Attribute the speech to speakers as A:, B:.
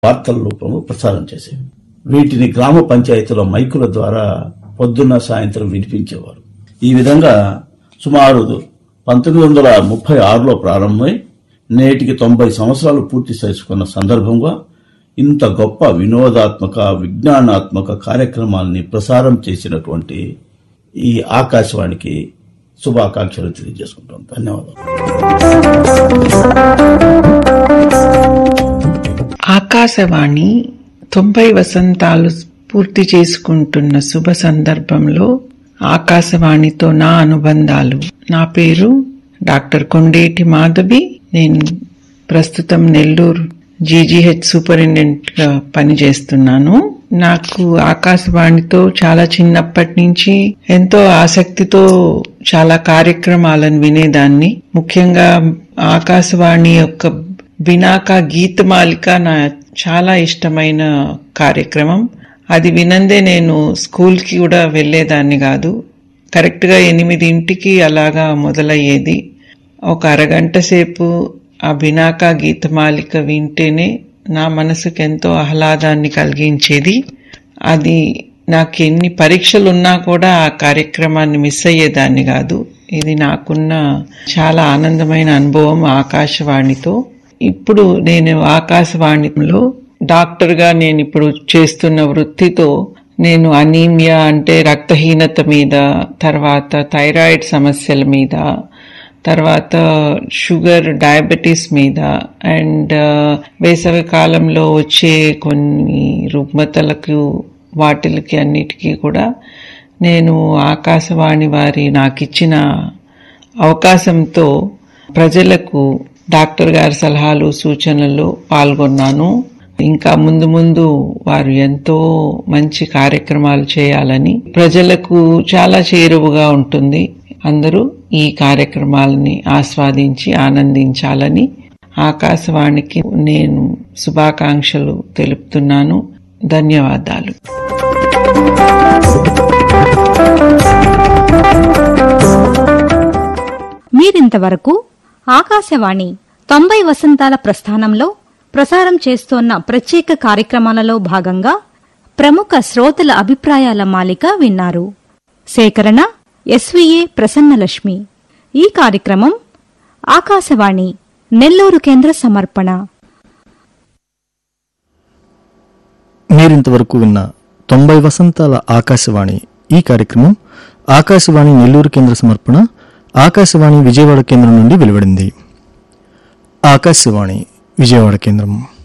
A: వార్తల రూపంలో ప్రసారం చేసేవి వీటిని గ్రామ పంచాయతీల మైకుల ద్వారా పొద్దున్న సాయంత్రం వినిపించేవారు ఈ విధంగా సుమారు పంతొమ్మిది వందల ముప్పై ఆరులో ప్రారంభమై నేటికి తొంభై సంవత్సరాలు పూర్తి చేసుకున్న సందర్భంగా ఇంత గొప్ప వినోదాత్మక విజ్ఞానాత్మక కార్యక్రమాల్ని ప్రసారం చేసినటువంటి ఈ ఆకాశవాణికి శుభాకాంక్షలు తెలియజేసుకుంటాం ధన్యవాదాలు
B: ఆకాశవాణి తొంభై వసంతాలు పూర్తి చేసుకుంటున్న శుభ సందర్భంలో ఆకాశవాణితో నా అనుబంధాలు నా పేరు డాక్టర్ కొండేటి మాధవి నేను ప్రస్తుతం నెల్లూరు జీజీహెచ్ సూపరింటెండెంట్ గా పనిచేస్తున్నాను నాకు ఆకాశవాణితో చాలా చిన్నప్పటి నుంచి ఎంతో ఆసక్తితో చాలా కార్యక్రమాలను వినేదాన్ని ముఖ్యంగా ఆకాశవాణి యొక్క వినాక గీతమాలిక నా చాలా ఇష్టమైన కార్యక్రమం అది వినందే నేను స్కూల్కి కూడా వెళ్ళేదాన్ని కాదు కరెక్ట్గా ఎనిమిదింటికి అలాగా మొదలయ్యేది ఒక అరగంట సేపు ఆ బినాకా గీతమాలిక వింటేనే నా మనసుకు ఎంతో ఆహ్లాదాన్ని కలిగించేది అది నాకు ఎన్ని పరీక్షలు ఉన్నా కూడా ఆ కార్యక్రమాన్ని మిస్ అయ్యేదాన్ని కాదు ఇది నాకున్న చాలా ఆనందమైన అనుభవం ఆకాశవాణితో ఇప్పుడు నేను ఆకాశవాణిలో డాక్టర్గా నేను ఇప్పుడు చేస్తున్న వృత్తితో నేను అనీమియా అంటే రక్తహీనత మీద తర్వాత థైరాయిడ్ సమస్యల మీద తర్వాత షుగర్ డయాబెటీస్ మీద అండ్ వేసవి కాలంలో వచ్చే కొన్ని రుగ్మతలకు వాటిలకి అన్నిటికీ కూడా నేను ఆకాశవాణి వారి నాకు ఇచ్చిన అవకాశంతో ప్రజలకు డాక్టర్ గారి సలహాలు సూచనలు పాల్గొన్నాను ఇంకా ముందు ముందు వారు ఎంతో మంచి కార్యక్రమాలు చేయాలని ప్రజలకు చాలా చేరువుగా ఉంటుంది అందరూ ఈ కార్యక్రమాలని ఆస్వాదించి ఆనందించాలని ఆకాశవాణికి నేను శుభాకాంక్షలు తెలుపుతున్నాను ధన్యవాదాలు
C: మీరింతవరకు ఆకాశవాణి తొంభై వసంతాల ప్రస్థానంలో ప్రసారం చేస్తోన్న ప్రత్యేక కార్యక్రమాలలో భాగంగా ప్రముఖ శ్రోతల అభిప్రాయాల మాలిక విన్నారు సేకరణ ఎస్వీఏ ప్రసన్నలక్ష్మి ఈ కార్యక్రమం ఆకాశవాణి నెల్లూరు కేంద్ర సమర్పణ
D: మీరింతవరకు విన్న తొంభై వసంతాల ఆకాశవాణి ఈ కార్యక్రమం ఆకాశవాణి నెల్లూరు కేంద్ర సమర్పణ ఆకాశవాణి విజయవాడ కేంద్రం నుండి వెలువడింది ఆకాశవాణి విజయవాడ కేంద్రం